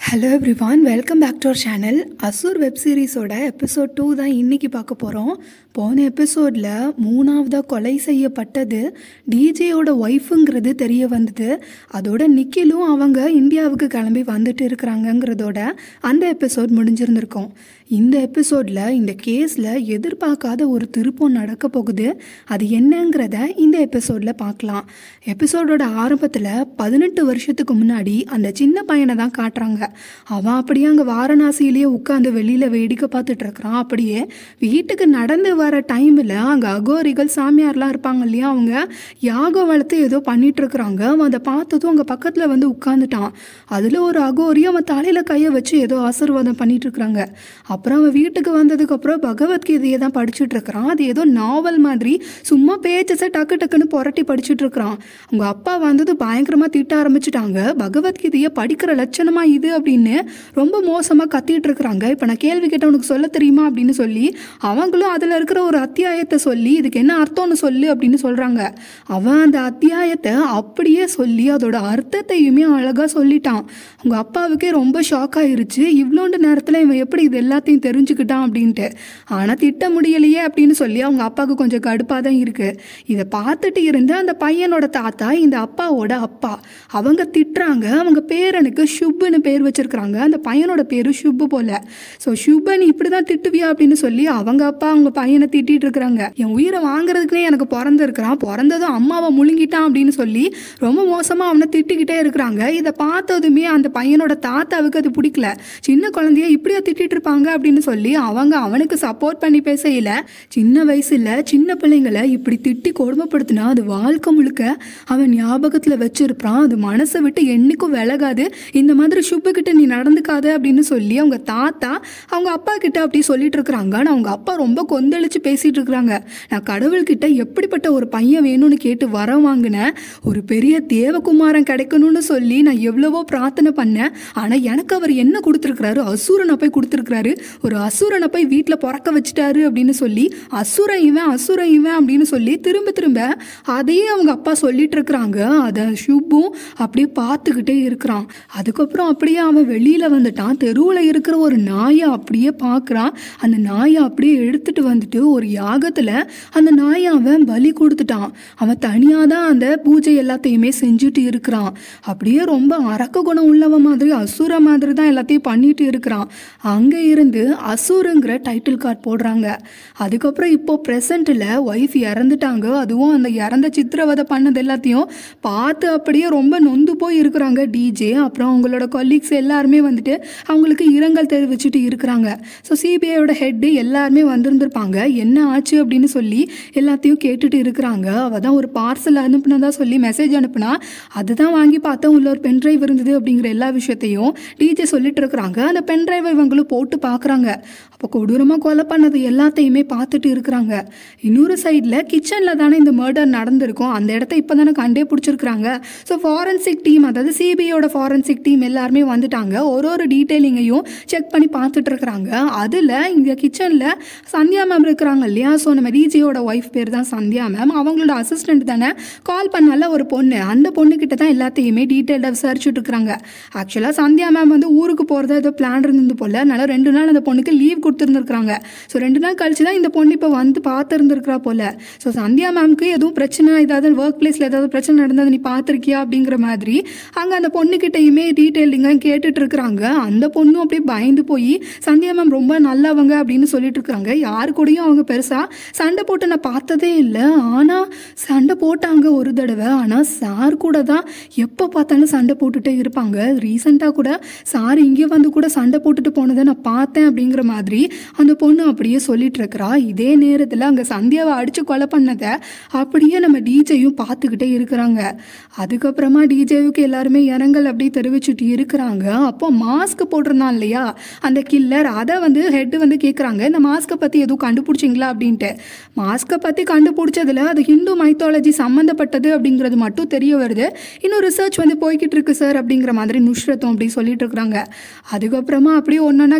hello everyone welcome back to our channel Asur web சீரிஸோட episode two தான் இன்னைக்கு பார்க்க போகிறோம் போன எபிசோடில் மூணாவதாக கொலை செய்யப்பட்டது டிஜேயோட ஒய்ஃபுங்கிறது தெரிய வந்தது அதோட நிக்கிலும் அவங்க இந்தியாவுக்கு கிளம்பி வந்துட்டு இருக்கிறாங்கங்கிறதோட அந்த எபிசோட் முடிஞ்சிருந்திருக்கும் இந்த எபிசோடில் இந்த கேஸில் எதிர்பார்க்காத ஒரு திருப்பம் நடக்க போகுது அது என்னங்கிறத இந்த எபிசோடில் பார்க்கலாம் எபிசோடோட ஆரம்பத்தில் பதினெட்டு வருஷத்துக்கு முன்னாடி அந்த சின்ன பையனை தான் காட்டுறாங்க அவன் அப்படியே அங்கே வாரணாசியிலேயே உட்காந்து வெளியில் வேடிக்கை பார்த்துட்டு இருக்கிறான் அப்படியே வீட்டுக்கு நடந்து வர டைமில் அங்கே அகோரிகள் சாமியார்லாம் இருப்பாங்க இல்லையா அவங்க யாகம் வளர்த்து ஏதோ பண்ணிட்டு இருக்கிறாங்க அவன் அதை பார்த்ததும் அங்கே பக்கத்தில் வந்து உட்காந்துட்டான் அதில் ஒரு அகோரி அவன் தலையில் கையை வச்சு ஏதோ ஆசீர்வாதம் பண்ணிட்டு இருக்கிறாங்க அப்புறம் அவன் வீட்டுக்கு வந்ததுக்கப்புறம் பகவத்கீதையை தான் படிச்சுட்டு இருக்கிறான் அது ஏதோ நாவல் மாதிரி சும்மா பேச்சஸை டக்கு டக்குன்னு புரட்டி படிச்சுட்டு இருக்கிறான் அவங்க அப்பா வந்தது பயங்கரமாக திட்ட ஆரம்பிச்சிட்டாங்க பகவத்கீதையை படிக்கிற லட்சணமா இது அப்படின்னு ரொம்ப மோசமாக கத்திட்டு இருக்கிறாங்க இப்போ நான் கேள்வி கேட்ட உனக்கு சொல்ல தெரியுமா அப்படின்னு சொல்லி அவங்களும் அதில் இருக்கிற ஒரு அத்தியாயத்தை சொல்லி இதுக்கு என்ன அர்த்தம்னு சொல்லு அப்படின்னு சொல்கிறாங்க அவன் அந்த அத்தியாயத்தை அப்படியே சொல்லி அதோட அர்த்தத்தையுமே அழகாக சொல்லிட்டான் அவங்க அப்பாவுக்கே ரொம்ப ஷாக் ஆயிருச்சு இவ்வளோண்டு நேரத்தில் இவன் எப்படி இது எல்லாத்தையும் தெரிஞ்சுக்கிட்டான் அப்படின்ட்டு ஆனால் திட்ட முடியலையே அப்படின்னு சொல்லி அவங்க அப்பாவுக்கு கொஞ்சம் கடுப்பாக தான் இருக்குது இதை பார்த்துட்டு இருந்த அந்த பையனோட தாத்தா இந்த அப்பாவோட அப்பா அவங்க திட்டுறாங்க அவங்க பேரனுக்கு ஷுப்புன்னு பேர் வச்சிருக்கிறாங்க அந்த பையனோட பேரு ஷுப்பு போல ஸோ ஷுப்பை நீ இப்படி தான் திட்டுவியா அப்படின்னு சொல்லி அவங்க அப்பா அவங்க பையனை திட்டிட்டு இருக்கிறாங்க என் உயிரை வாங்குறதுக்குனே எனக்கு பிறந்திருக்கிறான் பிறந்ததும் அம்மாவை முழுங்கிட்டான் அப்படின்னு சொல்லி ரொம்ப மோசமாக அவனை திட்டிக்கிட்டே இருக்கிறாங்க இதை பார்த்ததுமே அந்த பையனோட தாத்தாவுக்கு அது பிடிக்கல சின்ன குழந்தைய இப்படியா திட்டிட்டு இருப்பாங்க அப்படின்னு சொல்லி அவங்க அவனுக்கு சப்போர்ட் பண்ணி பேசையில சின்ன வயசுல சின்ன பிள்ளைங்களை இப்படி திட்டி கொடுமைப்படுத்தினா அது வாழ்க்கை முழுக்க அவன் ஞாபகத்தில் வச்சிருப்பான் அது மனசை விட்டு என்னைக்கும் விலகாது இந்த மாதிரி சுப்பு கிட்ட நீ நடந்துக்காத அப்படின்னு சொல்லி அவங்க தாத்தா அவங்க அப்பா கிட்ட அப்படி சொல்லிட்டு இருக்கிறாங்க ஆனால் அவங்க அப்பா ரொம்ப கொந்தளிச்சு பேசிட்டு இருக்கிறாங்க நான் கடவுள்கிட்ட எப்படிப்பட்ட ஒரு பையன் வேணும்னு கேட்டு வர வாங்கினேன் ஒரு பெரிய தேவகுமாரன் கிடைக்கணும்னு சொல்லி நான் எவ்வளவோ பிரார்த்தனை பண்ணேன் ஆனால் எனக்கு அவர் என்ன கொடுத்துருக்கிறாரு அசூரனை போய் கொடுத்துருக்கிறாரு ஒரு அசுரனை போய் வீட்டில் பிறக்க வச்சுட்டாரு அப்படின்னு சொல்லி அசுரன் இவன் அசுரன் இவன் அப்படின்னு சொல்லி திரும்ப திரும்ப அதையே அவங்க அப்பா சொல்லிட்டு இருக்கிறாங்க அதை ஷுப்பும் அப்படியே பார்த்துக்கிட்டே இருக்கிறான் அதுக்கப்புறம் அப்படியே அவன் வெளியில் வந்துட்டான் தெருவில் இருக்கிற ஒரு நாயை அப்படியே பார்க்குறான் அந்த நாயை அப்படியே எடுத்துட்டு வந்துட்டு ஒரு யாகத்தில் அந்த நாயை அவன் பலி கொடுத்துட்டான் அவன் தனியாக தான் அந்த பூஜை எல்லாத்தையுமே செஞ்சுட்டு இருக்கிறான் அப்படியே ரொம்ப அரக்க குணம் உள்ளவன் மாதிரி அசுர மாதிரி தான் எல்லாத்தையும் பண்ணிட்டு இருக்கிறான் அங்கே இருந்து அசுருங்கிற டைட்டில் கார்டு போடுறாங்க அதுக்கப்புறம் இப்போ ப்ரெசண்ட்டில் ஒய்ஃப் இறந்துட்டாங்க அதுவும் அந்த இறந்த சித்திரவதை பண்ணது எல்லாத்தையும் பார்த்து அப்படியே ரொம்ப நொந்து போய் இருக்கிறாங்க டிஜே அப்புறம் அவங்களோட கொலீக்ஸ் எல்லாருமே வந்துட்டு அவங்களுக்கு இரங்கல் தெரிவிச்சுட்டு இருக்கிறாங்க ஸோ சிபிஐயோட ஹெட்டு எல்லாருமே வந்திருந்திருப்பாங்க என்ன ஆச்சு அப்படின்னு சொல்லி எல்லாத்தையும் கேட்டுட்டு இருக்கிறாங்க அவள் தான் ஒரு பார்சல் அனுப்புனதா சொல்லி மெசேஜ் அனுப்புனா அதுதான் வாங்கி பார்த்தா உள்ள ஒரு பென் டிரைவ் இருந்தது அப்படிங்கிற எல்லா விஷயத்தையும் டிஜே சொல்லிட்டு இருக்கிறாங்க அந்த பென் டிரைவை இவங்களும் போட்டு பார்க்குறாங்க அப்போ கொடூரமாக கொலை பண்ணது எல்லாத்தையுமே பார்த்துட்டு இருக்கிறாங்க இன்னொரு சைடில் கிச்சனில் தானே இந்த மர்டர் நடந்திருக்கும் அந்த இடத்த இப்போ தானே கண்டே பிடிச்சிருக்கிறாங்க ஸோ ஃபாரன்சிக் டீம் அதாவது சிபிஐயோட ஃபாரன்சிக் டீம் எல்லாருமே வந்துட்டாங்க ஒரு ஒரு டீட்டெயிலிங்கையும் செக் பண்ணி பார்த்துட்டு இருக்கிறாங்க அதில் இங்கே கிச்சனில் சந்தியா மேம் இருக்கிறாங்க இல்லையா ஸோ நம்ம டிஜியோட ஒய்ஃப் பேர் தான் சந்தியா மேம் அவங்களோட அசிஸ்டன்ட் தானே கால் பண்ணால ஒரு பொண்ணு அந்த பொண்ணுக்கிட்ட தான் எல்லாத்தையுமே டீட்டெயில்டாக விசாரிச்சுட்டு இருக்கிறாங்க ஆக்சுவலாக சந்தியா மேம் வந்து ஊருக்கு போகிறதா ஏதோ பிளான் இருந்தது போல் அதனால ரெண்டு நாள் அந்த பொண்ணுக்கு லீவ் கொடுத்துருந்துருக்காங்க ஸோ ரெண்டு நாள் கழிச்சு தான் இந்த பொண்ணு இப்போ வந்து பார்த்துருந்துருக்கிறா போல் ஸோ சந்தியா மேம்க்கு எதுவும் பிரச்சனை ஏதாவது ஒர்க் பிளேஸில் ஏதாவது பிரச்சனை நடந்தது நீ பார்த்துருக்கியா அப்படிங்கிற மாதிரி அங்கே அந்த பொண்ணுக்கிட்டையுமே டீட்டெயிலிங்க கேட்டுட்டு இருக்கிறாங்க அந்த பொண்ணும் அப்படியே பயந்து போய் சந்தியா மேம் ரொம்ப நல்லவங்க அப்படின்னு சொல்லிட்டு இருக்கிறாங்க யாரு கூடயும் அவங்க பெருசாக சண்டை போட்டு நான் பார்த்ததே இல்லை ஆனால் சண்டை போட்டாங்க ஒரு தடவை ஆனால் சார் கூட தான் எப்போ பார்த்தாலும் சண்டை போட்டுட்டே இருப்பாங்க ரீசெண்டாக கூட சார் இங்கே வந்து கூட சண்டை போட்டுட்டு போனதை நான் பார்த்தேன் அப்படிங்கிற மாதிரி அந்த பொண்ணு அப்படியே சொல்லிட்டு இருக்கிறா இதே நேரத்தில் அங்கே சந்தியாவை அடித்து கொலை பண்ணதை அப்படியே நம்ம டிஜேயும் பார்த்துக்கிட்டே இருக்கிறாங்க அதுக்கப்புறமா டிஜேவுக்கு எல்லாருமே இரங்கல் அப்படி தெரிவிச்சுட்டு இருக்கிறாங்க அப்போ மாஸ்க் போட்டிருந்தான் இல்லையா அந்த கில்லர் அதை வந்து ஹெட் வந்து கேட்குறாங்க இந்த மாஸ்க்கை பற்றி எதுவும் கண்டுபிடிச்சிங்களா அப்படின்ட்டு மாஸ்க்கை பற்றி கண்டுபிடிச்சதுல அது ஹிந்து மைத்தாலஜி சம்மந்தப்பட்டது அப்படிங்கிறது மட்டும் தெரிய வருது இன்னும் ரிசர்ச் வந்து போய்கிட்டு இருக்கு சார் அப்படிங்கிற மாதிரி நுஷ்ரத்தும் அப்படி சொல்லிட்டு இருக்கிறாங்க அதுக்கப்புறமா அப்படியே ஒன்றா கேட்டுட்டு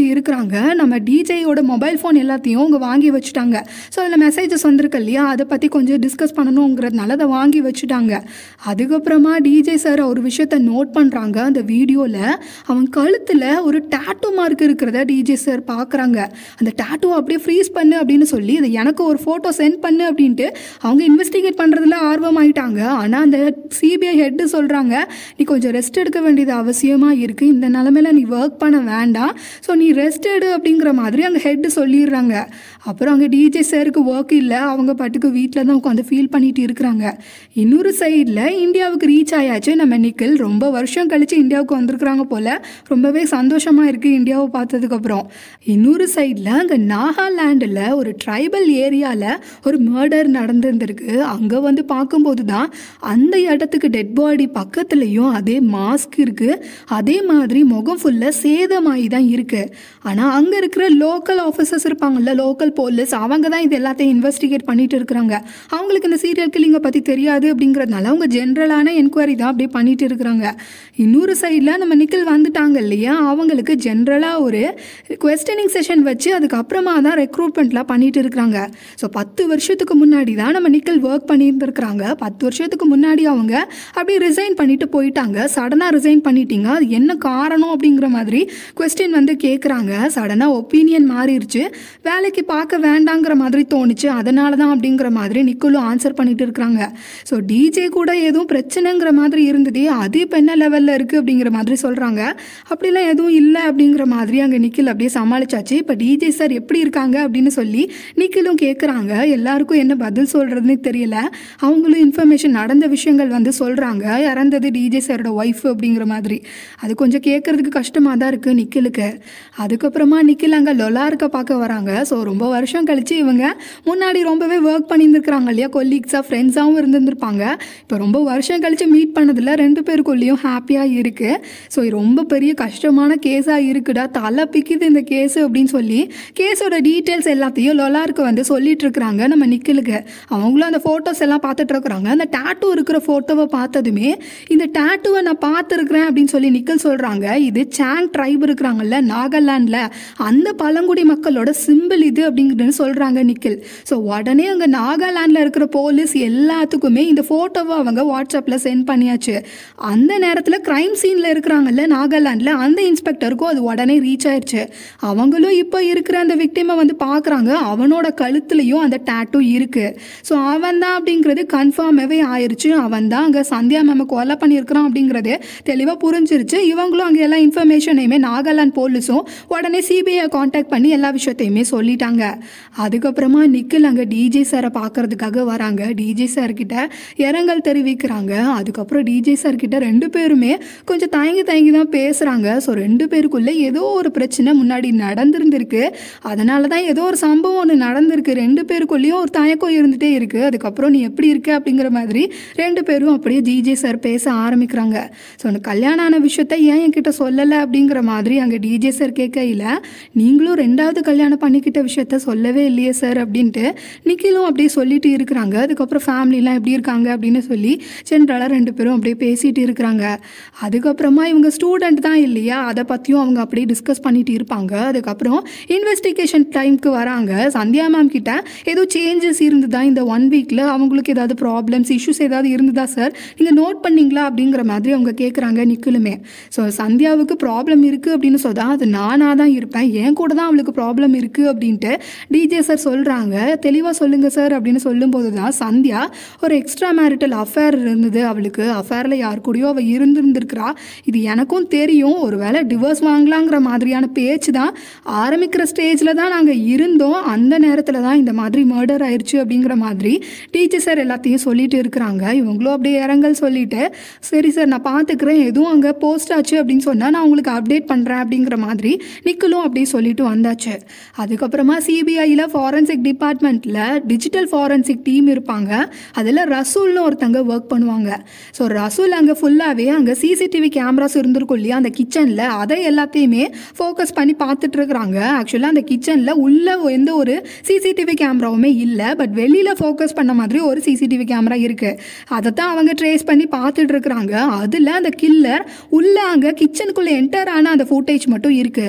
இருக்கிறாங்க நம்ம டிஜேயோட மொபைல் ஃபோன் எல்லாத்தையும் அவங்க வாங்கி வச்சுட்டாங்க ஸோ அதில் மெசேஜஸ் வந்திருக்கு இல்லையா அதை பற்றி கொஞ்சம் டிஸ்கஸ் பண்ணணுங்கிறதுனால அதை வாங்கி வச்சுட்டாங்க அதுக்கப்புறமா டிஜே சார் ஒரு விஷயத்த நோட் பண்ணுறாங்க அந்த வீடியோவில் அவன் கழுத்தில் ஒரு டேட்டூ மார்க் இருக்கிறத டிஜே சார் பார்க்குறாங்க அந்த டேட்டூ அப்படியே ஃப்ரீஸ் பண்ணு அப்படின்னு சொல்லி இதை எனக்கு ஒரு ஃபோட்டோ சென்ட் பண்ணு அப்படின்ட்டு அவங்க இன்வெஸ்டிகேட் பண்ணுறதுல ஆர்வமாயிட்டாங்க ஆனால் அந்த சிபிஐ ஹெட்டு சொல்கிறாங்க நீ கொஞ்சம் ரெஸ்ட் எடுக்க வேண்டியது அவசியமாக இருக்குது இந்த நிலமையில நீ ஒர்க் பண்ண வேண்டாம் ஸோ நீ ரெஸ்ட் எடு அப்படிங்கிற மாதிரி அங்கே ஹெட்டு சொல்லிடுறாங்க அப்புறம் அங்கே டிஜே சாருக்கு ஒர்க் இல்லை அவங்க பாட்டுக்கு வீட்டில் தான் உட்காந்து ஃபீல் பண்ணிட்டு இருக்கிறாங்க இன்னொரு சைடில் இந்தியாவுக்கு ரீச் ஆயாச்சு நம்ம நிக்கில் ரொம்ப வருஷம் கழிச்சு இந்தியாவுக்கு வந்திருக்கிறாங்க போல் ரொம்பவே சந்தோஷமாக இருக்குது இந்தியாவை பார்த்ததுக்கப்புறம் இன்னொரு சைடில் அங்கே நாகாலாண்டில் ஒரு ட்ரைபல் ஏரியாவில் ஒரு மர்டர் நடந்திருந்திருக்கு அங்கே வந்து பார்க்கும்போது தான் அந்த இடத்துக்கு டெட் பாடி பக்கத்துலேயும் அதே மாஸ்க் இருக்குது அதே மாதிரி முகம் ஃபுல்லாக சேதமாகி தான் இருக்குது ஆனால் அங்கே இருக்கிற லோக்கல் ஆஃபீஸர்ஸ் இருப்பாங்கல்ல லோக்கல் போலீஸ் அவங்க தான் இது எல்லாத்தையும் இன்வெஸ்டிகேட் பண்ணிட்டு இருக்கிறாங்க அவங்களுக்கு இந்த சீரியல் கில்லிங்கை பற்றி தெரியாது அப்படிங்கிறதுனால அவங்க ஜென்ரலான என்கொயரி தான் அப்படியே பண்ணிட்டு இருக்கிறாங்க இன்னொரு சைடில் நம்ம நிக்கில் வந்துட்டாங்க இல்லையா அவங்களுக்கு ஜென்ரலாக ஒரு கொஸ்டனிங் செஷன் வச்சு அதுக்கப்புறமா தான் ரெக்ரூட்மெண்ட்லாம் பண்ணிட்டு இருக்கிறாங்க ஸோ பத்து வருஷத்துக்கு முன்னாடி தான் நம்ம நிக்கல் ஒர்க் பண்ணியிருந்திருக்கிறாங்க பத்து வருஷத்துக்கு முன்னாடி அவங்க அப்படியே ரிசைன் பண்ணிட்டு போயிட்டாங்க சடனாக ரிசைன் பண்ணிட்டீங்க அது என்ன காரணம் அப்படிங்கிற மாதிரி கொஸ்டின் வந்து கேட்குறாங்க சடனாக ஒப்பீனியன் மாறிடுச்சு வேலைக்கு பார்க்க வேண்டாங்கிற மாதிரி தோணுச்சு அதனால தான் அப்படிங்கிற மாதிரி நிக்கலும் ஆன்சர் பண்ணிட்டு இருக்கிறாங்க ஸோ டிஜே கூட எதுவும் பிரச்சனைங்கிற மாதிரி இருந்ததே அது இப்போ என்ன லெவலில் இருக்குது அப்படிங்கிற மாதிரி சொல்கிறாங்க அப்படிலாம் எதுவும் இல்லை அப்படிங்கிற மாதிரி அங்கே நிக்கில் அப்படியே சமாளிச்சாச்சு இப்போ டிஜே சார் எப்படி இருக்காங்க அப்படின்னு சொல்லி நிக்கிலும் கேட்குறாங்க எல்லாருக்கும் என்ன பதில் சொல்கிறதுன்னு தெரியல அவங்களும் இன்ஃபர்மேஷன் நடந்த விஷயங்கள் வந்து சொல்கிறாங்க இறந்தது டிஜே சாரோட ஒய்ஃப் அப்படிங்கிற மாதிரி அது கொஞ்சம் கேட்குறதுக்கு கஷ்டமாக தான் இருக்குது நிக்கிலுக்கு அதுக்கப்புறமா நிக்கில் அங்கே லொலாருக்க பார்க்க வராங்க ஸோ ரொம்ப வருஷம் கழிச்சு இவங்க முன்னாடி ரொம்பவே ஒர்க் பண்ணியிருந்துருக்காங்க இல்லையா கொல்லீக்ஸாக ஃப்ரெண்ட்ஸாகவும் இருந்திருப்பாங்க இப்போ ரொம்ப வருஷம் கழிச்சு மீட் பண்ணதில் ரெண்டு பேருக்குள்ளேயும் ஹாப்பியாக இருக்குது ஸோ இது ரொம்ப பெரிய கஷ்டமான கேஸாக இருக்குடா தலை பிக்குது இந்த கேஸு அப்படின்னு சொல்லி கேஸோட டீட்டெயில்ஸ் எல்லாத்தையும் லொலாருக்கு வந்து சொல்லிட்டு இருக்கிறாங்க நம்ம நிக்கிலுக்கு அவங்களும் அந்த ஃபோட்டோஸ் எல்லாம் பார்த்துட்டு இருக்கிறாங்க அந்த டேட்டூ இருக்கிற ஃபோட்டோவை பார்த்ததுமே இந்த டேட்டூவை நான் பார்த்துருக்குறேன் அப்படின்னு சொல்லி நிக்கல் சொல்கிறாங்க இது சாங் ட்ரைப் இருக்கிறாங்கல்ல நாகாலாண்டில் அந்த பழங்குடி மக்களோட சிம்பிள் இது அப்படிங்கிறது சொல்கிறாங்க நிக்கில் ஸோ உடனே அங்கே நாகாலாண்டில் இருக்கிற போலீஸ் எல்லாத்துக்குமே இந்த ஃபோட்டோவை அவங்க வாட்ஸ்அப்பில் சென்ட் பண்ணியாச்சு அந்த நேரத்தில் க்ரைம் சீனில் இருக்கிறாங்கல்ல நாகாலாண்டில் அந்த இன்ஸ்பெக்டருக்கும் அது உடனே ரீச் ஆயிடுச்சு அவங்களும் இப்போ இருக்கிற அந்த விக்டிமை வந்து பார்க்குறாங்க அவனோட கழுத்துலையும் அந்த டேட்டூ இருக்கு ஸோ அவன் தான் அப்படிங்கிறது கன்ஃபார்மாகவே ஆயிருச்சு அவன் தான் அங்கே சந்தியா மேம கொலை பண்ணியிருக்கிறான் அப்படிங்கிறது தெளிவாக புரிஞ்சிருச்சு இவங்களும் அங்கே எல்லா இன்ஃபர்மேஷனையுமே நாகாலாந்து போலீஸும் உடனே சிபிஐ காண்டாக்ட் பண்ணி எல்லா விஷயத்தையுமே சொல்லிட்டாங்க அதுக்கப்புறமா நிக்கில் அங்கே டிஜே சாரை பார்க்கறதுக்காக வராங்க டிஜே சார் கிட்ட இரங்கல் தெரிவிக்கிறாங்க அதுக்கப்புறம் டிஜே சார் கிட்ட ரெண்டு பேருமே கொஞ்சம் தயங்கி தயங்கி தான் பேசுகிறாங்க ஸோ ரெண்டு பேருக்குள்ளே ஏதோ ஒரு பிரச்சனை முன்னாடி நடந்திருந்திருக்கு அதனால தான் ஏதோ ஒரு சம்பவம் ஒன்று நடந்திருக்கு ரெண்டு பேருக்குள்ளேயும் ஒரு தயக்கம் இருந்துகிட்டே இருக்குது அதுக்கப்புறம் நீ எப்படி இருக்க அப்படிங்கிற மாதிரி ரெண்டு பேரும் அப்படியே டிஜே சார் பேச ஆரம்பிக்கிறாங்க ஸோ உனக்கு கல்யாணம் ஆன விஷயத்த ஏன் என்கிட்ட சொல்லலை அப்படிங்கிற மாதிரி அங்கே டிஜே சார் கேட்கையில் நீங்களும் ரெண்டாவது கல்யாணம் பண்ணிக்கிட்ட விஷயத்த சொல்லவே இல்லையே சார் அப்படின்ட்டு நிக்கிலும் அப்படியே சொல்லிட்டு இருக்கிறாங்க அதுக்கப்புறம் ஃபேமிலிலாம் எப்படி இருக்காங்க அப்படின்னு சொல்லி ஜென்ரலாக ரெண்டு பேரும் அப்படியே பேசிட்டு இருக்கிறாங்க அதுக்கப்புறமா இவங்க ஸ்டூடெண்ட் தான் இல்லையா அதை பற்றியும் அவங்க அப்படியே டிஸ்கஸ் பண்ணிட்டு இருப்பாங்க அதுக்கப்புறம் இன்வெஸ்டிகேஷன் டைம்க்கு வராங்க சந்தியா மேம் கிட்ட ஏதோ சேஞ்சஸ் இருந்ததா இந்த ஒன் வீக்கில் அவங்களுக்கு ஏதாவது ப்ராப்ளம்ஸ் இஷ்யூஸ் ஏதாவது இருந்ததா சார் நீங்கள் நோட் பண்ணீங்களா அப்படிங்கிற மாதிரி அவங்க கேட்குறாங்க நிக்கலுமே ஸோ சந்தியாவுக்கு ப்ராப்ளம் இருக்குது அப்படின்னு சொன்னா அது நானாக தான் இருப்பேன் என் கூட தான் அவளுக்கு ப்ராப்ளம் இருக்குது அப்படின்ட்டு டிஜே சார் சொல்கிறாங்க தெளிவாக சொல்லுங்கள் சார் அப்படின்னு சொல்லும்போது தான் சந்தியா ஒரு எக்ஸ்ட்ரா மேரிட்டல் அஃபேர் இருந்தது அவளுக்கு அஃபேரில் யார் கூடயோ அவள் இருந்திருந்திருக்கிறா இது எனக்கும் தெரியும் ஒருவேளை டிவோர்ஸ் வாங்கலாங்கிற மாதிரியான பேச்சு தான் ஆரம்பிக்கிற ஸ்டேஜில் தான் நாங்கள் இருந்தோம் அந்த நேரத்தில் தான் இந்த மாதிரி மர்டர் ஆயிடுச்சு அப்படிங்கிற மாதிரி டீச்சர் சார் எல்லாத்தையும் சொல்லிட்டு இருக்கிறாங்க இவங்களும் அப்படியே இரங்கல் சொல்லிட்டு சரி சார் நான் பார்த்துக்கிறேன் எதுவும் அங்கே போஸ்ட் ஆச்சு அப்படின்னு சொன்னால் நான் உங்களுக்கு அப்டேட் பண்ணுறேன் அப்படிங்கிற மாதிரி நிக்கலும் அப்படியே சொல்லிட்டு வந்தாச்சு அதுக்கப்புறமா சிபிஐயில் ஃபாரன்சிக் டிபார்ட்மெண்ட்டில் டிஜிட்டல் ஃபாரன்சிக் டீம் இருப்பாங்க அதில் ரசூல்னு ஒருத்தங்க ஒர்க் பண்ணுவாங்க ஸோ ரசூல் அங்கே ஃபுல்லாகவே அங்கே சிசிடிவி கேமராஸ் இருந்திருக்கும் இல்லையா அந்த கிச்சனில் அதை எல்லாத்தையுமே ஃபோக்கஸ் பண்ணி பார்த்துட்டு இருக்கிறாங்க ஆக்சுவலாக அந்த கிச்சனில் உள்ள எந்த ஒரு சிசிடிவி கேமராவுமே இல்லை பட் வெளியில் ஃபோக்கஸ் பண்ண மாதிரி ஒரு சிசிடிவி கேமரா இருக்குது அதை தான் அவங்க ட்ரேஸ் பண்ணி பார்த்துட்டு இருக்கிறாங்க அதில் அந்த கில்லர் உள்ள அங்கே கிச்சனுக்குள்ளே என்டர் ஆன அந்த ஃபுட்டேஜ் மட்டும் இருக்குது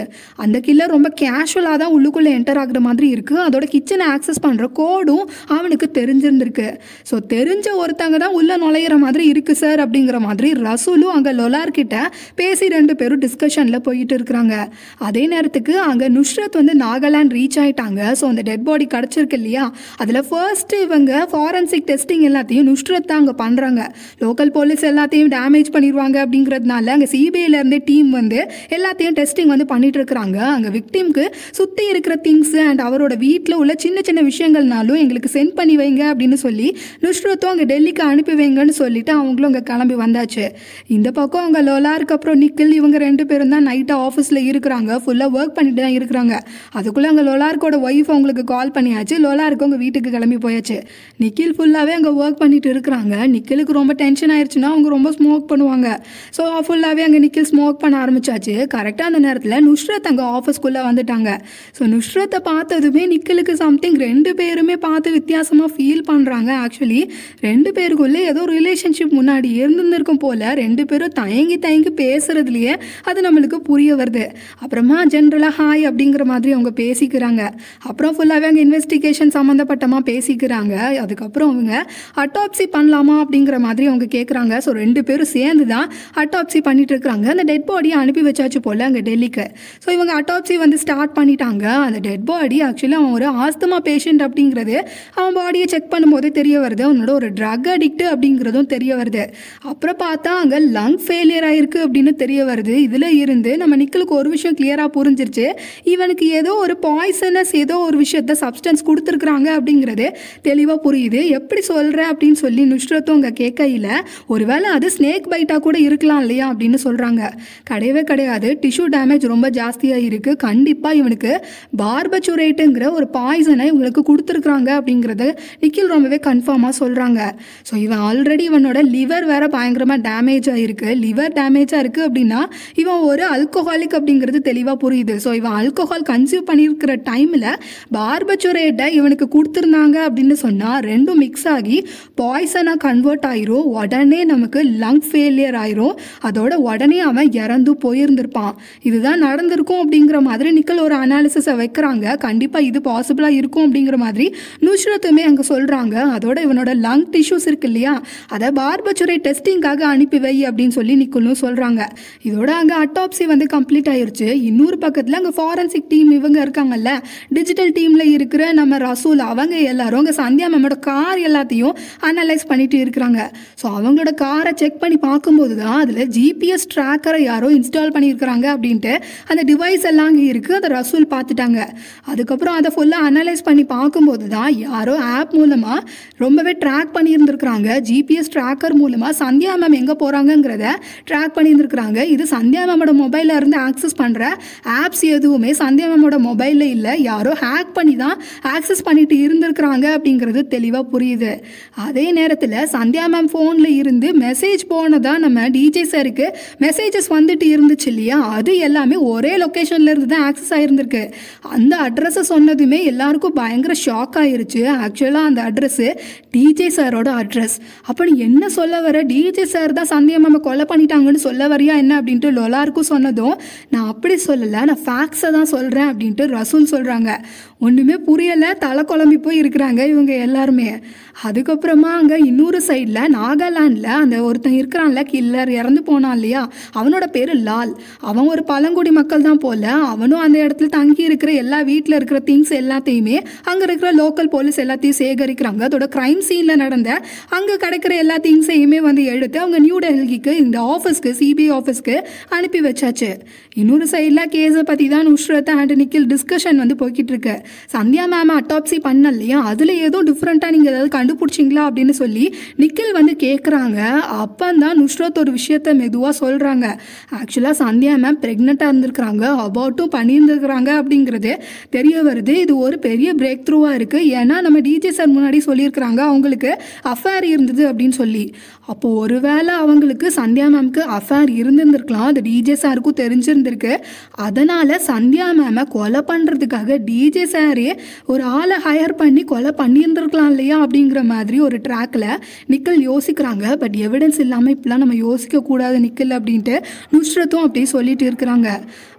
அந்த கில்லர் ரொம்ப கேஷுவலாக தான் உள்ளுக்குள்ளே என்டர் ஆகுற மாதிரி இருக்குது அதோட கிச்சனை ஆக்சஸ் பண்ணுற கோடும் அவனுக்கு தெரிஞ்சிருந்திருக்கு ஸோ தெரிஞ்ச ஒருத்தங்க தான் உள்ளே நுழையிற மாதிரி இருக்குது சார் அப்படிங்கிற மாதிரி ரசூலும் அங்கே லொலார்கிட்ட பேசி ரெண்டு பேரும் டிஸ்கஷனில் போயிட்டு இருக்கிறாங்க அதே நேரத்துக்கு அங்கே நுஷ்ரத் வந்து நாகாலாந்து ரீச் ஆயிட்டாங்க ஸோ அந்த டெட் பாடி கிடச்சிருக்கு இல்லையா அதில் ஃபர்ஸ்ட் இவங்க ஃபாரன்சிக் டெஸ்டிங் எல்லாத்தையும் நுஷ்ரத் தான் அங்கே பண்ணுறாங்க லோக்கல் போலீஸ் எல்லாத்தையும் டேமேஜ் பண்ணிடுவாங்க அப்படிங்கிறதுனால அங்கே சிபிஐலேருந்தே டீம் வந்து எல்லாத்தையும் டெஸ்டிங் வந்து பண்ணிட்டு இருக்கிறாங்க அங்கே விக்டிம்க்கு சுற்றி இருக்கிற திங்ஸ் அண்ட் அவரோட வீட்டில் உள்ள சின்ன சின்ன விஷயங்கள்னாலும் எங்களுக்கு சென்ட் பண்ணி வைங்க அப்படின்னு சொல்லி நுஷ்ரத்தும் அங்கே டெல்லிக்கு அனுப்பி வைங்கன்னு சொல்லிட்டு அவங்களும் அங்கே கிளம்பி வந்தாச்சு இந்த பக்கம் அவங்க லோலாருக்கு அப்புறம் நிக்கில் இவங்க ரெண்டு பேரும் தான் நைட்டாக ஆஃபீஸில் இருக்கிறாங்க ஃபுல்லாக ஒர்க் பண்ணிட்டு தான் இருக்கிறாங்க அதுக்குள்ளே அங்கே லோலார்க்கோட ஒய்ஃப் அவங்களுக்கு கால் பண்ணியாச்சு லோலாருக்கு அவங்க வீட்டுக்கு கிளம்பி போயாச்சு நிக்கில் ஃபுல்லாகவே அங்கே ஒர்க் பண்ணிட்டு இருக்கிறாங்க நிக்கிலுக்கு ரொம்ப டென்ஷன் ஆயிடுச்சுன்னா அவங்க ரொம்ப ஸ்மோக் பண்ணுவாங்க ஸோ ஃபுல்லாகவே அங்கே நிக்கில் ஸ்மோக் பண்ண ஆரம்பிச்சாச்சு கரெக்டாக அந்த நேரத்தில் நுஷ்ரத் அங்கே ஆஃபீஸ்க்குள்ளே வந்துட்டாங்க ஸோ நுஷ்ரத்தை பார்த்ததுமே நிக்கிலுக்கு சம்திங் ரெண்டு பேருமே பார்த்து வித்தியாசமாக ஃபீல் பண்ணுறாங்க ஆக்சுவலி ரெண்டு பேருக்குள்ளே ஏதோ ரிலேஷன்ஷிப் முன்னாடி இருந்திருக்கும் போல ரெண்டு பேரும் தயங்கி தயங்கி பேசுறதுலயே அது நம்மளுக்கு புரிய வருது அப்புறமா ஜென்ரலாக ஹாய் அப்படிங்கிற மாதிரி அவங்க பேசிக்கிறாங்க அப்புறம் ஃபுல்லாகவே அங்கே இன்வெஸ்டிகேஷன் சம்மந்தப்பட்டமாக பேசிக்கிறாங்க அதுக்கப்புறம் அவங்க அட்டாப்சி பண்ணலாமா அப்படிங்கிற மாதிரி அவங்க கேட்குறாங்க ஸோ ரெண்டு பேரும் சேர்ந்து தான் அட்டாப்சி பண்ணிட்டு இருக்கிறாங்க அந்த டெட் பாடியை அனுப்பி வச்சாச்சு போல் அங்கே டெல்லிக்கு ஸோ இவங்க அட்டாப்சி வந்து ஸ்டார்ட் பண்ணிட்டாங்க அந்த டெட் பாடி ஆக்சுவலி அவன் ஒரு ஆஸ்துமா பேஷண்ட் அப்படிங்கிறது அவன் பாடியை செக் பண்ணும்போதே தெரிய வருது அவனோட ஒரு ட்ரக் அடிக்ட் அப்படிங்கிறதும் தெரிய வருது அப்புறம் பார்த்தா அங்கே லங் ஃபெயிலியர் ஆயிருக்கு அப்படின்னு தெரிய வருது இதில் இருந்து நம்ம நிக்கலுக்கு ஒரு விஷயம் கிளியராக புரிஞ்சிருச்சு இவனுக்கு ஏதோ ஒரு பாய்சனஸ் ஏதோ ஒரு விஷயத்த சப்ஸ்டன்ஸ் கொடுத்துருக்குறாங்க அப்படிங்கிறது தெளிவாக புரியுது எப்படி சொல்கிற அப்படின்னு சொல்லி நுஷ்ரத்தும் அங்கே கேட்கையில் ஒருவேளை அது ஸ்னேக் பைட்டாக கூட இருக்கலாம் இல்லையா அப்படின்னு சொல்கிறாங்க கிடையவே கிடையாது டிஷ்யூ டேமேஜ் ரொம்ப ஜாஸ்தியாக இருக்குது கண்டிப்பாக இவனுக்கு பார்பச்சுரேட்டுங்கிற ஒரு பாய்சனை இவங்களுக்கு கொடுத்துருக்குறாங்க அப்படிங்கிறது நிக்கில் ரொம்பவே கன்ஃபார்மாக சொல்கிறாங்க ஸோ இவன் ஆல்ரெடி இவனோட லிவர் வேற பயங்கரமாக டேமேஜ் ஆகிருக்கு லிவர் டேமேஜாக இருக்குது அப்படின்னா இவன் ஒரு அல்கோஹாலிக் அப்படிங்கிறது தெளிவாக புரியுது ஸோ இவன் ஆல்கோஹால் கன்சியூம் பண்ணியிருக்கிற டைமில் பார்பச்சுரேட்டை இவனுக்கு கொடுத்துருந்தாங்க அப்படின்னு சொன்னால் ரெண்டும் மிக்ஸ் ஆகி பாய்சனாக கன்வெர்ட் ஆயிரும் உடனே நமக்கு லங் ஃபெயிலியர் ஆயிரும் அதோட உடனே அவன் இறந்து போயிருந்திருப்பான் இதுதான் நடந்திருக்கும் அப்படிங்கிற மாதிரி நிக்கல் ஒரு அனாலிசிஸை வைக்கிறாங்க கண்டிப்பாக இது பாசிபிளாக இருக்கும் அப்படிங்கிற மாதிரி நுஷ்ரத்துமே அங்கே சொல்கிறாங்க அதோட இவனோட லங் டிஷ்யூஸ் இருக்கு இல்லையா அதை பார்பச்சுரை டெஸ்டிங்காக அனுப்பி வை அப்படின்னு சொல்லி நிக்கலும் சொல்கிறாங்க இதோட அங்கே அட்டாப்சி வந்து கம்ப்ளீட் ஆயிருச்சு இன்னொரு பக்கத்தில் அங்கே ஃபாரன்சிக் டீம் இவங்க இருக்காங்கல்ல டிஜிட்டல் டீமில் இருக்கிற நம்ம ரசூல் அவங்க எல்லாரும் அங்கே சந்தியா மேமோட கார் எல்லாத்தையும் அனலைஸ் பண்ணிட்டு இருக்கிறாங்க ஸோ அவங்களோட காரை செக் பண்ணி பார்க்கும்போது தான் அதில் ஜிபிஎஸ் ட்ராக்கரை யாரோ இன்ஸ்டால் பண்ணியிருக்கிறாங்க அப்படின்ட்டு அந்த டிவைஸ் எல்லாம் அங்கே இருக்குது அதை ரசூல் பார்த்துட்டாங்க அதுக்கப்புறம் அதை ஃபுல்லாக அனலைஸ் பண்ணி பார்க்கும்போது தான் யாரோ ஆப் மூலமாக ரொம்பவே ட்ராக் பண்ணியிருந்திருக்கிறாங்க ஜிபிஎஸ் ட்ராக்கர் மூலமாக சந்தியா மேம் எங்கே போகிறாங்கங்கிறத ட்ராக் பண்ணியிருந்திருக்கிறாங்க இது சந்தியா மேமோட மொபைலில் இருந்து ஆக்சஸ் பண்ணுற ஆப்ஸ் எதுவுமே சந்தியா மேமோட மொபைலில் இல்லை யாரோ ஹேக் பண்ணி தான் ஆக்சஸ் பண்ணிட்டு இருந்திருக்கிறாங்க அப்படிங்கிறது தெளிவாக புரியுது அதே நேரத்தில் சந்தியா மேம் ஃபோனில் இருந்து மெசேஜ் போனதாக நம்ம டிஜே சாருக்கு மெசேஜஸ் வந்துட்டு இருந்துச்சு இல்லையா அது எல்லாமே ஒரே லொக்கேஷன்ல இருந்து தான் ஆக்சஸ் ஆயிருந்திருக்கு அந்த அட்ரஸை சொன்னதுமே எல்லாருக்கும் பயங்கர ஷாக் ஆயிருச்சு ஆக்சுவலாக அந்த அட்ரஸ்ஸு டிஜே சாரோட அட்ரஸ் அப்போ நீ என்ன சொல்ல வர டிஜே சார் தான் சந்தியா மேம் கொலை பண்ணிட்டாங்கன்னு சொல்ல வரியா என்ன அப்படின்ட்டு லொலாருக்கும் சொன்னதும் நான் அப்படி சொல்லலை நான் ஃபேக்ஸை தான் சொல்கிறேன் அப்படின்ட்டு ரசூல் சொல்கிறாங்க ஒன்றுமே புரியலை தலை குழம்பி போய் இருக்கிறாங்க இவங்க எல்லாருமே அதுக்கப்புறமா அங்கே இன்னொரு சைடில் நாகாலாண்டில் அந்த ஒருத்தன் இருக்கிறான்ல கில்லர் இறந்து போனான் இல்லையா அவனோட பேர் லால் அவன் ஒரு பழங்குடி மக்கள் தான் போல அவனும் அந்த இடத்துல தங்கி இருக்கிற எல்லா வீட்டில் இருக்கிற திங்ஸ் எல்லாத்தையுமே அங்கே இருக்கிற லோக்கல் போலீஸ் எல்லாத்தையும் சேகரிக்கிறாங்க அதோட க்ரைம் சீனில் நடந்த அங்கே கிடைக்கிற எல்லா திங்ஸையுமே வந்து எடுத்து அவங்க நியூ டெல்லிக்கு இந்த ஆஃபீஸ்க்கு சிபிஐ ஆஃபீஸ்க்கு அனுப்பி வச்சாச்சு இன்னொரு சைடில் கேஸை பற்றி தான் நுஷ்ரத் அண்ட் நிக்கில் டிஸ்கஷன் வந்து போய்கிட்டு இருக்கு சந்தியா மேம் அட்டாப்சி பண்ண இல்லையா அதில் ஏதோ டிஃப்ரெண்ட்டாக நீங்கள் ஏதாவது கண்டுபிடிச்சிங்களா அப்படின்னு சொல்லி நிக்கில் வந்து கேட்குறாங்க அப்போ தான் நுஷ்ரத் ஒரு விஷயத்த மெதுவாக சொல்கிறாங்க ஆக்சுவலாக சந்தியா மேம் ப்ரெக்னெண்ட்டாக இருந்திருக்கிறாங்க அபவுட்டும் பண்ணியிருந்துருக்குறாங்க அப்படிங்கிறது தெரிய வருது இது ஒரு பெரிய பிரேக் த்ரூவாக இருக்குது ஏன்னா நம்ம டிஜே சார் முன்னாடி சொல்லியிருக்கிறாங்க அவங்களுக்கு அஃபேர் இருந்தது அப்படின்னு சொல்லி அப்போது ஒருவேளை அவங்களுக்கு சந்தியா மேம்க்கு அஃபேர் இருந்திருந்திருக்கலாம் அது டிஜே சாருக்கும் தெரிஞ்சிருந்திருக்கு அதனால் சந்தியா மேமை கொலை பண்ணுறதுக்காக டிஜே சாரே ஒரு ஆளை ஹையர் பண்ணி கொலை பண்ணியிருந்திருக்கலாம் இல்லையா அப்படிங்கிற மாதிரி ஒரு ட்ராக்கில் நிக்கல் யோசிக்கிறாங்க பட் எவிடன்ஸ் இல்லாமல் இப்படிலாம் நம்ம யோசிக்கக்கூடாது நிக்கல் அப்படின்ட்டு நுஷ்ரத்தும் அப்படியே சொல்லிட்டு இருக்கிறாங்க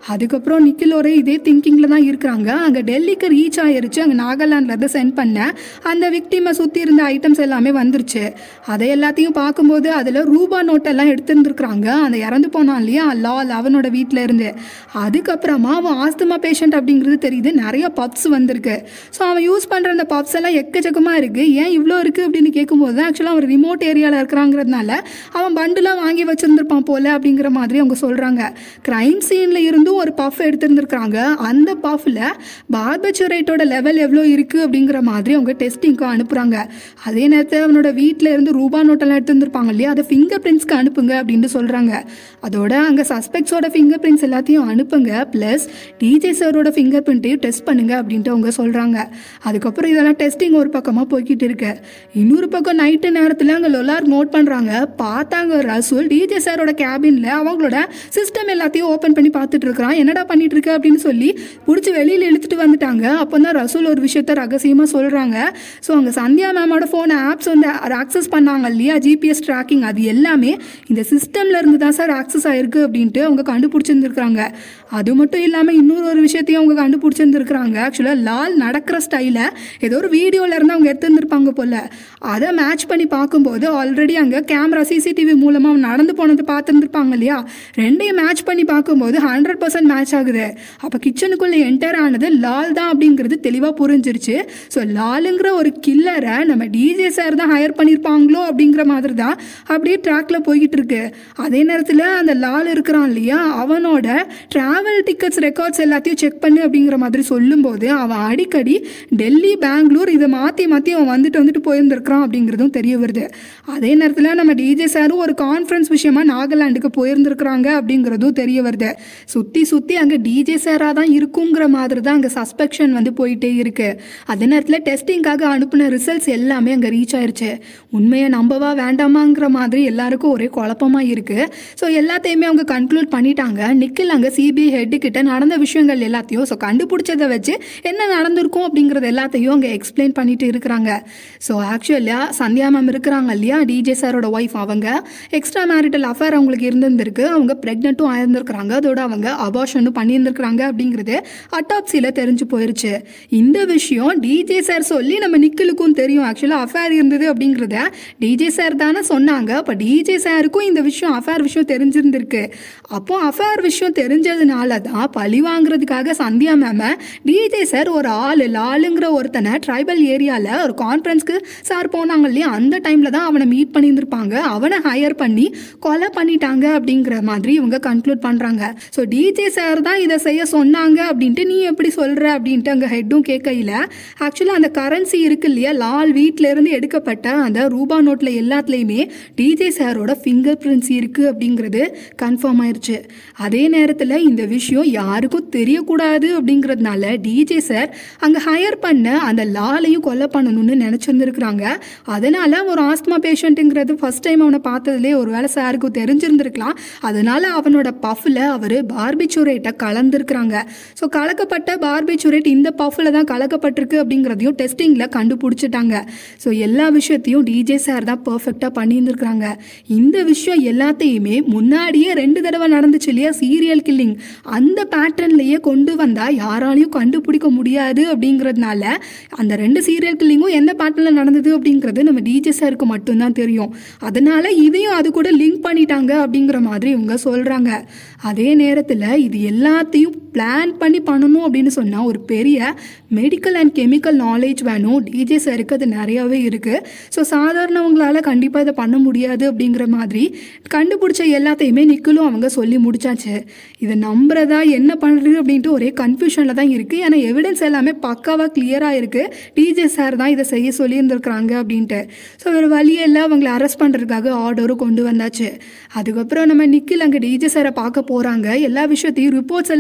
அதுக்கப்புறம் நிக்கிலோரே இதே திங்கிங்கில் தான் இருக்கிறாங்க அங்கே டெல்லிக்கு ரீச் ஆயிருச்சு அங்கே நாகாலாண்ட்லேருந்து சென்ட் பண்ண அந்த விக்டிமை சுற்றி இருந்த ஐட்டம்ஸ் எல்லாமே வந்துருச்சு அதை எல்லாத்தையும் பார்க்கும்போது அதில் ரூபா நோட்டெல்லாம் எடுத்துருந்துருக்குறாங்க அந்த இறந்து போனான் இல்லையா லால் அவனோட வீட்டில் இருந்து அதுக்கப்புறமா அவன் ஆஸ்துமா பேஷண்ட் அப்படிங்கிறது தெரியுது நிறைய பப்ஸ் வந்திருக்கு ஸோ அவன் யூஸ் பண்ணுற அந்த பப்ஸ் எல்லாம் எக்கச்சக்கமாக இருக்குது ஏன் இவ்வளோ இருக்குது அப்படின்னு கேட்கும்போது ஆக்சுவலாக அவன் ரிமோட் ஏரியாவில் இருக்கிறாங்கிறதுனால அவன் பண்டுலாம் வாங்கி வச்சுருந்துருப்பான் போல அப்படிங்கிற மாதிரி அவங்க சொல்கிறாங்க க்ரைம் சீனில் இருந்தும் ஒரு பஃப் எடுத்திருந்துருக்காங்க அந்த பஃப்பில் பார்பச்சுரேட்டோட லெவல் எவ்வளோ இருக்குது அப்படிங்கிற மாதிரி அவங்க டெஸ்டிங்க்கு அனுப்புகிறாங்க அதே நேரத்தில் அவனோட வீட்டில் இருந்து ரூபா நோட்டெல்லாம் எடுத்துருந்துருப்பாங்க இல்லையா அதை ஃபிங்கர் பிரிண்ட்ஸ்க்கு அனுப்புங்க அப்படின்னு சொல்கிறாங்க அதோட அங்கே சஸ்பெக்ட்ஸோட ஃபிங்கர் பிரிண்ட்ஸ் எல்லாத்தையும் அனுப்புங்க ப்ளஸ் டிஜே சாரோட ஃபிங்கர் பிரிண்ட்டையும் டெஸ்ட் பண்ணுங்க அப்படின்ட்டு அவங்க சொல்கிறாங்க அதுக்கப்புறம் இதெல்லாம் டெஸ்டிங் ஒரு பக்கமாக போய்கிட்டு இருக்கு இன்னொரு பக்கம் நைட்டு நேரத்தில் அங்கே லொலார் நோட் பண்ணுறாங்க பார்த்தாங்க ரசூல் டிஜே சாரோட கேபினில் அவங்களோட சிஸ்டம் எல்லாத்தையும் ஓப்பன் பண்ணி பார்த்துட்டு இருக்கிறான் என்னடா பண்ணிட்டு இருக்க அப்படின்னு சொல்லி பிடிச்சி வெளியில் இழுத்துட்டு வந்துட்டாங்க அப்போ தான் ரசூல் ஒரு விஷயத்த ரகசியமாக சொல்கிறாங்க ஸோ அங்கே சந்தியா மேமோட ஃபோன் ஆப்ஸ் வந்து ஆக்சஸ் பண்ணாங்க இல்லையா ஜிபிஎஸ் ட்ராக்கிங் அது எல்லாமே இந்த சிஸ்டம்ல இருந்து தான் சார் ஆக்சஸ் ஆயிருக்கு அப்படின்ட்டு அவங்க கண்டுபிடிச்சிருந்துருக்காங்க அது மட்டும் இல்லாமல் இன்னொரு ஒரு விஷயத்தையும் அவங்க கண்டுபிடிச்சிருந்துருக்காங்க ஆக்சுவலாக லால் நடக்கிற ஸ்டைலை ஏதோ ஒரு வீடியோவில் இருந்து அவங்க எடுத்துருந்துருப்பாங்க போல அதை மேட்ச் பண்ணி பார்க்கும்போது ஆல்ரெடி அங்கே கேமரா சிசிடிவி மூலமாக அவன் நடந்து போனது பார்த்துருந்துருப்பாங்க இல்லையா ரெண்டையும் மேட்ச் பண்ணி பார்க்கும்போது ஹண்ட்ரட் பர்சன்ட் மேட்ச் ஆகுது அப்போ கிச்சனுக்குள்ளே என்டர் ஆனது லால் தான் அப்படிங்கிறது தெளிவாக புரிஞ்சிருச்சு ஸோ லாலுங்கிற ஒரு கில்லரை நம்ம டிஜே சார் தான் ஹையர் பண்ணியிருப்பாங்களோ அப்படிங்கிற மாதிரி தான் அப்படியே ட்ராக்ல போய்கிட்டு இருக்கு அதே நேரத்தில் அந்த லால் இருக்கிறான் இல்லையா அவனோட ட்ராவல் டிக்கெட்ஸ் ரெக்கார்ட்ஸ் எல்லாத்தையும் செக் பண்ணு அப்படிங்கிற மாதிரி சொல்லும்போது அவன் அடிக்கடி டெல்லி பெங்களூர் இதை மாற்றி மாற்றி அவன் வந்துட்டு வந்துட்டு போயிருந்திருக்கிறான் அப்படிங்கிறதும் தெரிய வருது அதே நேரத்தில் நம்ம டிஜே சாரும் ஒரு கான்ஃபரன்ஸ் விஷயமா நாகாலாண்டுக்கு போயிருந்திருக்கிறாங்க அப்படிங்கிறதும் தெரிய வருது சுற்றி சுற்றி அங்கே டிஜே சாராக தான் இருக்குங்கிற மாதிரி தான் அங்கே சஸ்பெக்ஷன் வந்து போயிட்டே இருக்கு அதே நேரத்தில் டெஸ்டிங்காக அனுப்பின ரிசல்ட்ஸ் எல்லாமே அங்கே ரீச் ஆயிருச்சு உண்மையை நம்பவா வேண்டாமாங்கிற மாதிரி எல்லாருக்கும் ஒரே குழப்பமா இருக்கு ஸோ எல்லாத்தையுமே அவங்க கன்க்ளூட் பண்ணிட்டாங்க நிக்கில் அங்கே சிபிஐ ஹெட்டு கிட்ட நடந்த விஷயங்கள் எல்லாத்தையும் ஸோ கண்டுபிடிச்சதை வச்சு என்ன நடந்திருக்கும் அப்படிங்கிறது எல்லாத்தையும் அங்கே எக்ஸ்பிளைன் பண்ணிட்டு இருக்கிறாங்க ஸோ ஆக்சுவலியாக சந்தியா மேம் இருக்கிறாங்க இல்லையா டிஜே சாரோட ஒய்ஃப் அவங்க எக்ஸ்ட்ரா மேரிட்டல் அஃபேர் அவங்களுக்கு இருந்திருந்திருக்கு அவங்க ப்ரெக்னெண்ட்டும் ஆயிருந்திருக்கிறாங்க அதோட அவங்க அபார்ஷனும் பண்ணியிருந்திருக்கிறாங்க அப்படிங்கிறது அட்டாப்சியில் தெரிஞ்சு போயிருச்சு இந்த விஷயம் டிஜே சார் சொல்லி நம்ம நிக்கிலுக்கும் தெரியும் ஆக்சுவலாக அஃபேர் இருந்தது அப்படிங்கிறத டிஜே சார் தானே சொன்னாங்க அப்போ டிஜே சாருக்கும் இந்த விஷயம் அஃபேர் விஷயம் தெரிஞ்சிருந்திருக்கு அப்போ அஃபேர் விஷயம் தெரிஞ்சதுனால தான் பழி வாங்குறதுக்காக சந்தியா மேம டிஜே சார் ஒரு ஆள் லாலுங்கிற ஒருத்தனை ட்ரைபல் ஏரியாவில் ஒரு கான்ஃபரன்ஸ்க்கு சார் போனாங்க இல்லையா அந்த டைமில் தான் அவனை மீட் பண்ணியிருந்திருப்பாங்க அவனை ஹையர் பண்ணி கொலை பண்ணிட்டாங்க அப்படிங்கிற மாதிரி இவங்க கன்க்ளூட் பண்ணுறாங்க ஸோ டிஜே சார் தான் இதை செய்ய சொன்னாங்க அப்படின்ட்டு நீ எப்படி சொல்கிற அப்படின்ட்டு அங்கே ஹெட்டும் கேட்கையில் ஆக்சுவலாக அந்த கரன்சி இருக்கு இல்லையா லால் வீட்டில இருந்து எடுக்கப்பட்ட அந்த ரூபா நோட்டில் எல்லாத்துலேயுமே டிஜே சாரோட ஃபிங்கர் பிரிண்ட்ஸ் இருக்குது அப்படிங்கிறது கன்ஃபார்ம் ஆயிருச்சு அதே நேரத்தில் இந்த விஷயம் யாருக்கும் தெரியக்கூடாது அப்படிங்கிறதுனால டிஜே சார் அங்கே ஹையர் பண்ண அந்த லாலையும் கொலை பண்ணணும்னு நினச்சிருந்துருக்குறாங்க அதனால ஒரு ஆஸ்துமா பேஷண்ட்டுங்கிறது ஃபர்ஸ்ட் டைம் அவனை பார்த்ததுலே ஒரு வேளை சாருக்கு தெரிஞ்சிருந்திருக்கலாம் அதனால அவனோட பஃப்பில் அவர் பார்பிச்சுரேட்டை கலந்துருக்குறாங்க ஸோ கலக்கப்பட்ட பார்பிச்சுரேட் இந்த பஃப்பில் தான் கலக்கப்பட்டிருக்கு அப்படிங்கிறதையும் டெஸ்டிங்கில் கண்டுபிடிச்சிட்டாங்க ஸோ எல்லா விஷயத்தையும் டிஜே சார் தான் பர்ஃபெக்டாக பண்ணியிருந்துருக்குறாங்க இந்த விஷயம் எல்லாத்தையுமே முன்னாடியே ரெண்டு தடவை நடந்துச்சு இல்லையா சீரியல் கில்லிங் அந்த பேட்டர்ன்லேயே கொண்டு வந்தால் யாராலையும் கண்டுபிடிக்க முடியாது அப்படிங்கிறதுனால அந்த ரெண்டு சீரியல் கில்லிங்கும் எந்த பேட்டர்னில் நடந்தது அப்படிங்கிறது நம்ம டிஜே சாருக்கு மட்டும்தான் தெரியும் அதனால இதையும் அது கூட லிங்க் பண்ணிட்டாங்க அப்படிங்கிற மாதிரி இவங்க சொல்கிறாங்க அதே நேரத்தில் இது எல்லாத்தையும் பிளான் பண்ணி பண்ணணும் அப்படின்னு சொன்னால் ஒரு பெரிய மெடிக்கல் அண்ட் கெமிக்கல் நாலேஜ் வேணும் டிஜே சாருக்கு அது நிறையாவே இருக்குது ஸோ சாதாரணவங்களால கண்டிப்பாக இதை பண்ண முடியாது அப்படிங்கிற மாதிரி கண்டுபிடிச்ச எல்லாத்தையுமே நிக்கலும் அவங்க சொல்லி முடிச்சாச்சு இதை நம்புறதா என்ன பண்ணுறது அப்படின்ட்டு ஒரே கன்ஃபியூஷனில் தான் இருக்குது ஏன்னா எவிடன்ஸ் எல்லாமே பக்காவாக கிளியராக இருக்குது டிஜே சார் தான் இதை செய்ய சொல்லியிருந்திருக்கிறாங்க அப்படின்ட்டு ஸோ ஒரு வழியெல்லாம் அவங்களை அரெஸ்ட் பண்ணுறதுக்காக ஆர்டரும் கொண்டு வந்தாச்சு அதுக்கப்புறம் நம்ம நிக்கில் அங்கே டிஜே சாரை பார்க்க போகிறாங்க எல்லா விஷயத்தையும் ரிப்போர்ட்ஸ் எல்லாத்தையும்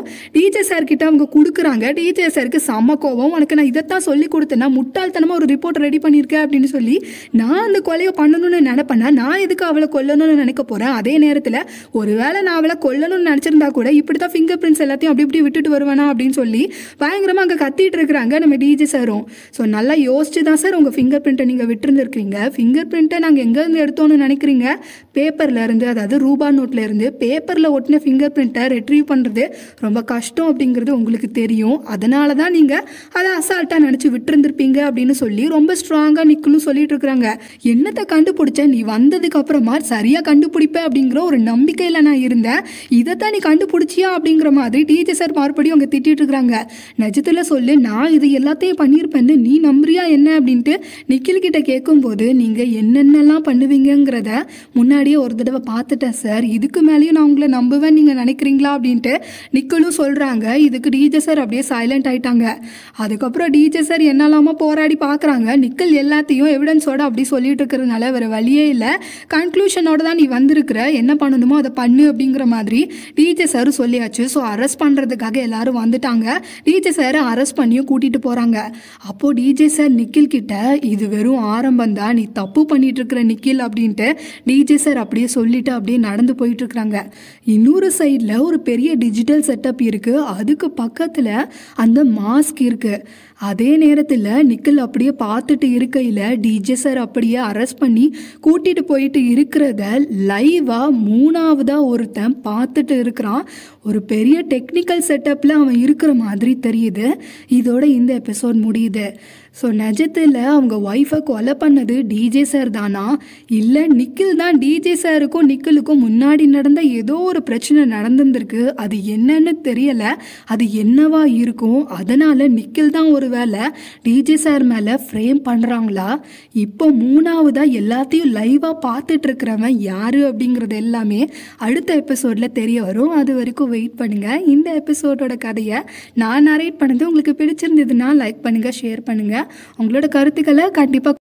டிஜே சார் கிட்ட அவங்க கொடுக்குறாங்க டிஜே சாருக்கு செம்ம கோவம் உனக்கு நான் இதைத்தான் சொல்லி கொடுத்தேன்னா முட்டாள்தனமாக ஒரு ரிப்போர்ட் ரெடி பண்ணியிருக்கேன் அப்படின்னு சொல்லி நான் அந்த கொலையை பண்ணணும்னு நினைப்பேன்னா நான் எதுக்கு அவளை கொல்லணும்னு நினைக்க போகிறேன் அதே நேரத்தில் ஒருவேளை நான் அவளை கொல்லணும்னு நினச்சிருந்தா கூட இப்படி தான் ஃபிங்கர் பிரிண்ட்ஸ் எல்லாத்தையும் அப்படி இப்படி விட்டுட்டு வருவேனா அப்படின்னு சொல்லி பயங்கரமாக அங்கே கத்திட்டு இருக்கிறாங்க நம்ம டிஜே சாரும் ஸோ நல்லா யோசிச்சு தான் சார் உங்கள் ஃபிங்கர் பிரிண்ட்டை நீங்கள் விட்டுருந்துருக்கீங்க ஃபிங்கர் பிரிண்ட்டை நாங்கள் எங்கேருந்து எடுத்தோன்னு நினைக்கிறீங்க பேப்பரில் இருந்து அதாவது ரூபா நோட்டில் இருந்து பேப்பரில் ஒட்டின ஃபிங்கர் பிரிண்ட்டை ரெட்ரீவ் பண்ணுறது ரொம்ப கஷ்டம் அப்படிங்கிறது உங்களுக்கு தெரியும் அதனால தான் நீங்கள் அதை அசால்ட்டாக நினச்சி விட்டுருந்துருப்பீங்க அப்படின்னு சொல்லி ரொம்ப ஸ்ட்ராங்காக நிக்கலும் சொல்லிட்டு இருக்கிறாங்க என்னத்தை கண்டுபிடிச்ச நீ வந்ததுக்கு அப்புறமா சரியாக கண்டுபிடிப்ப அப்படிங்கிற ஒரு நம்பிக்கையில் நான் இருந்தேன் இதைத்தான் நீ கண்டுபிடிச்சியா அப்படிங்கிற மாதிரி டீச்சர் சார் மறுபடியும் அவங்க திட்டிட்டு இருக்கிறாங்க நிஜத்தில் சொல்லு நான் இது எல்லாத்தையும் பண்ணியிருப்பேன்னு நீ நம்புறியா என்ன அப்படின்ட்டு நிக்கில் கிட்ட கேட்கும்போது நீங்கள் என்னென்னலாம் பண்ணுவீங்கங்கிறத முன்னாடியே ஒரு தடவை பார்த்துட்டேன் சார் இதுக்கு மேலேயும் நான் உங்களை நம்புவேன் நீங்கள் நினைக்கிறீங்களா அப்படின்ட்டு நிக்கலும் சொல்கிறாங்க இதுக்கு டிஜே சார் அப்படியே சைலண்ட் ஆயிட்டாங்க அதுக்கப்புறம் டிஜே சார் என்னெல்லாமோ போராடி பார்க்குறாங்க நிக்கல் எல்லாத்தையும் எவிடன்ஸோட அப்படி சொல்லிட்டு இருக்கிறதுனால வேறு வழியே இல்லை கன்க்ளூஷனோட தான் நீ வந்திருக்கிற என்ன பண்ணணுமோ அதை பண்ணு அப்படிங்கிற மாதிரி டிஜே சார் சொல்லியாச்சு ஸோ அரெஸ்ட் பண்ணுறதுக்காக எல்லாரும் வந்துட்டாங்க டிஜே சாரை அரெஸ்ட் பண்ணியும் கூட்டிகிட்டு போகிறாங்க அப்போது டிஜே சார் நிக்கில் கிட்ட இது வெறும் ஆரம்பம் தான் நீ தப்பு பண்ணிட்டு இருக்கிற நிக்கில் அப்படின்ட்டு டிஜே சார் அப்படியே சொல்லிட்டு அப்படியே நடந்து போயிட்டு இருக்கிறாங்க இன்னொரு சைடில் ஒரு பெரிய டிஜிட்டல் செட்டப் இருக்கு அதுக்கு பக்கத்தில் அந்த மாஸ்க் இருக்கு அதே நேரத்தில் நிக்கில் அப்படியே பார்த்துட்டு இருக்கையில் டிஜே சார் அப்படியே அரெஸ்ட் பண்ணி கூட்டிட்டு போயிட்டு இருக்கிறத லைவாக மூணாவதாக ஒருத்தன் பார்த்துட்டு இருக்கிறான் ஒரு பெரிய டெக்னிக்கல் செட்டப்பில் அவன் இருக்கிற மாதிரி தெரியுது இதோட இந்த எபிசோட் முடியுது ஸோ நிஜத்தில் அவங்க ஒய்ஃபை கொலை பண்ணது டிஜே சார் தானா இல்லை நிக்கில் தான் டிஜே சாருக்கும் நிக்கிலுக்கும் முன்னாடி நடந்த ஏதோ ஒரு பிரச்சனை நடந்திருந்திருக்கு அது என்னன்னு தெரியலை அது என்னவா இருக்கும் அதனால் நிக்கில் தான் ஒரு வேளை டிஜே சார் மேலே ஃப்ரேம் பண்ணுறாங்களா இப்போ மூணாவதாக எல்லாத்தையும் லைவாக பார்த்துட்டு இருக்கிறவன் யார் அப்படிங்கிறது எல்லாமே அடுத்த எபிசோடில் தெரிய வரும் அது வரைக்கும் வெயிட் பண்ணுங்கள் இந்த எபிசோடோட கதையை நான் நரேட் பண்ணது உங்களுக்கு பிடிச்சிருந்ததுன்னா லைக் பண்ணுங்கள் ஷேர் பண்ணுங்கள் உங்களோட கருத்துக்களை கண்டிப்பாக